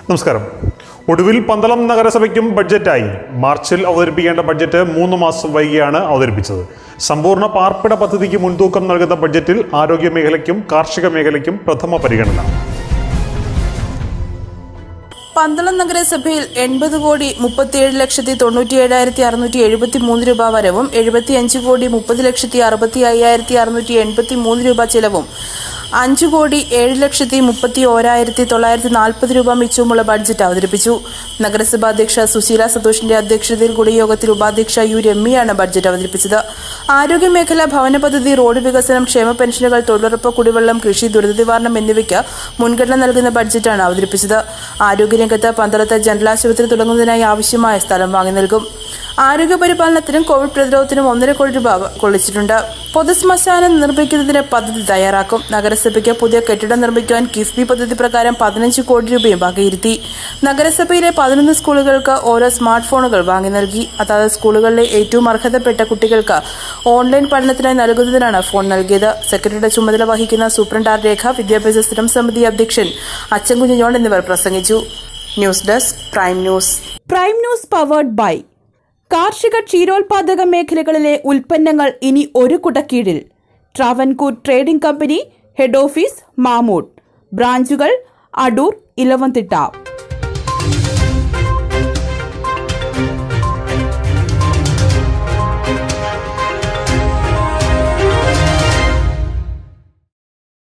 നമസ്കാരം ഒടുവിൽ പന്തളം നഗരസഭയ്ക്കും ബഡ്ജറ്റായി മാർച്ചിൽ അവതരിപ്പിക്കേണ്ട ബഡ്ജറ്റ് മൂന്ന് മാസം വൈകിയാണ് അവതരിപ്പിച്ചത് സമ്പൂർണ്ണ പാർപ്പിട പദ്ധതിക്ക് മുൻതൂക്കം നൽകുന്ന ബഡ്ജറ്റിൽ ആരോഗ്യ മേഖലയ്ക്കും കാർഷിക മേഖലയ്ക്കും പ്രഥമ പരിഗണന പന്തളം നഗരസഭയിൽ എൺപത് കോടി മുപ്പത്തിയേഴ് ലക്ഷത്തി തൊണ്ണൂറ്റി ഏഴായിരത്തി അറുന്നൂറ്റി എഴുപത്തി മൂന്ന് രൂപ വരവും എഴുപത്തിയഞ്ച് കോടി മുപ്പത് ലക്ഷത്തി അറുപത്തി അയ്യായിരത്തി അറുന്നൂറ്റി എൺപത്തി മൂന്ന് രൂപ ചെലവും അഞ്ച് കോടി ഏഴ് ലക്ഷത്തി മുപ്പത്തി ഓരായിരത്തി തൊള്ളായിരത്തി നാൽപ്പത് രൂപ മിച്ചവുമുള്ള ബഡ്ജറ്റ് അവതരിപ്പിച്ചു നഗരസഭാ അധ്യക്ഷ സുശീല സന്തോഷിന്റെ അധ്യക്ഷതയിൽ കൂടിയ യോഗത്തിൽ ഉപാധ്യക്ഷ യു രമ്യയാണ് ബഡ്ജറ്റ് അവതരിപ്പിച്ചത് ആരോഗ്യമേഖല ഭവന പദ്ധതി റോഡ് വികസനം ക്ഷേമ പെൻഷനുകൾ തൊഴിലുറപ്പ് കുടിവെള്ളം കൃഷി ദുരിത നിവാരണം എന്നിവയ്ക്ക് മുൻഗണന നൽകുന്ന ബഡ്ജറ്റാണ് അവതരിപ്പിച്ചത് ആരോഗ്യരംഗത്ത് പന്തളത്ത് ജനറൽ ആശുപത്രി തുടങ്ങുന്നതിനായി ആവശ്യമായ സ്ഥലം വാങ്ങി നൽകും ആരോഗ്യ പരിപാലനത്തിനും കോവിഡ് പ്രതിരോധത്തിനും ഒന്നര കോടി രൂപ കൊള്ളിച്ചിട്ടുണ്ട് പൊതുശ്മശാനം നിർമ്മിക്കുന്നതിന് പദ്ധതി തയ്യാറാക്കും നഗരസഭയ്ക്ക് പുതിയ കെട്ടിടം നിർമ്മിക്കുവാൻ കിഫ്ബി പദ്ധതി പ്രകാരം പതിനഞ്ച് കോടി രൂപയും വകയിരുത്തി നഗരസഭയിലെ പതിനൊന്ന് സ്കൂളുകൾക്ക് ഓരോ സ്മാർട്ട് ഫോണുകൾ വാങ്ങി നൽകി അതാത് സ്കൂളുകളിലെ ഏറ്റവും അർഹതപ്പെട്ട കുട്ടികൾക്ക് ഓൺലൈൻ പഠനത്തിനായി നൽകുന്നതിനാണ് ഫോൺ നൽകിയത് സെക്രട്ടറിയുടെ ചുമതല വഹിക്കുന്ന സൂപ്രണ്ട് ആർ രേഖ വിദ്യാഭ്യാസ സ്ഥിരം സമിതി അധ്യക്ഷൻ അച്ചൻകുഞ്ഞ് ജോൺ എന്നിവർ പ്രസംഗിച്ചു news desk prime news prime news powered by കാർഷിക ക്ഷീരോത്പാദക മേഖലകളിലെ ഉൽപ്പന്നങ്ങൾ ഇനി ഒരു കുടക്കീഴിൽ Travancore trading company head office Mamood ബ്രാഞ്ചുകൾ അടൂർ ഇലവന്തിട്ട